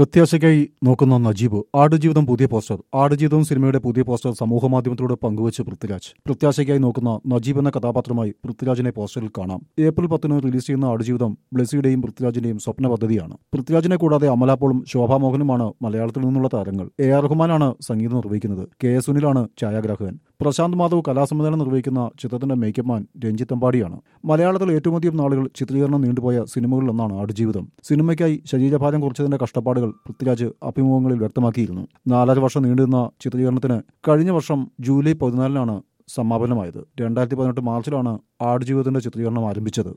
പ്രത്യാശയ്ക്കായി നോക്കുന്ന നജീബ് ആടുജീവിതം പുതിയ പോസ്റ്റർ ആടുജീവിതം സിനിമയുടെ പുതിയ പോസ്റ്റർ സമൂഹമാധ്യമത്തിലൂടെ പങ്കുവച്ച് പൃഥ്വിരാജ് പ്രത്യാശയ്ക്കായി നോക്കുന്ന നജീബ് എന്ന കഥാപാത്രമായി പൃഥ്വിരാജിനെ പോസ്റ്ററിൽ കാണാം ഏപ്രിൽ പത്തിന് റിലീസ് ചെയ്യുന്ന ആടുജീവിതം ബ്ലസിയുടെയും പൃഥ്വിരാജിന്റെയും സ്വപ്ന പദ്ധതിയാണ് പൃഥ്വിരാജിനെ കൂടാതെ അമലാപോളും ശോഭാമോഹനുമാണ് മലയാളത്തിൽ നിന്നുള്ള താരങ്ങൾ എ ആർ റഹ്മാനാണ് സംഗീതം നിർവഹിക്കുന്നത് കെ എസ് സുനിലാണ് ഛായാഗ്രാഹകൻ പ്രശാന്ത് മാധവ് കലാസംവിധാനം നിർവഹിക്കുന്ന ചിത്രത്തിന്റെ മേക്കപ്പ് മാൻ രഞ്ജിത്ത് അമ്പാടിയാണ് മലയാളത്തിൽ ഏറ്റവും അധികം നാളുകൾ ചിത്രീകരണം നീണ്ടുപോയ സിനിമകളിലൊന്നാണ് ആടുജീവിതം സിനിമയ്ക്കായി ശരീരഭാരം കുറച്ചതിന്റെ കഷ്ടപ്പാടുകൾ പൃഥ്വിരാജ് അഭിമുഖങ്ങളിൽ വ്യക്തമാക്കിയിരുന്നു നാലര വർഷം നീണ്ടുനിന്ന ചിത്രീകരണത്തിന് കഴിഞ്ഞ വർഷം ജൂലൈ പതിനാലിനാണ് സമാപനമായത് രണ്ടായിരത്തി പതിനെട്ട് മാർച്ചിലാണ് ആടുജീവിതത്തിന്റെ ചിത്രീകരണം ആരംഭിച്ചത്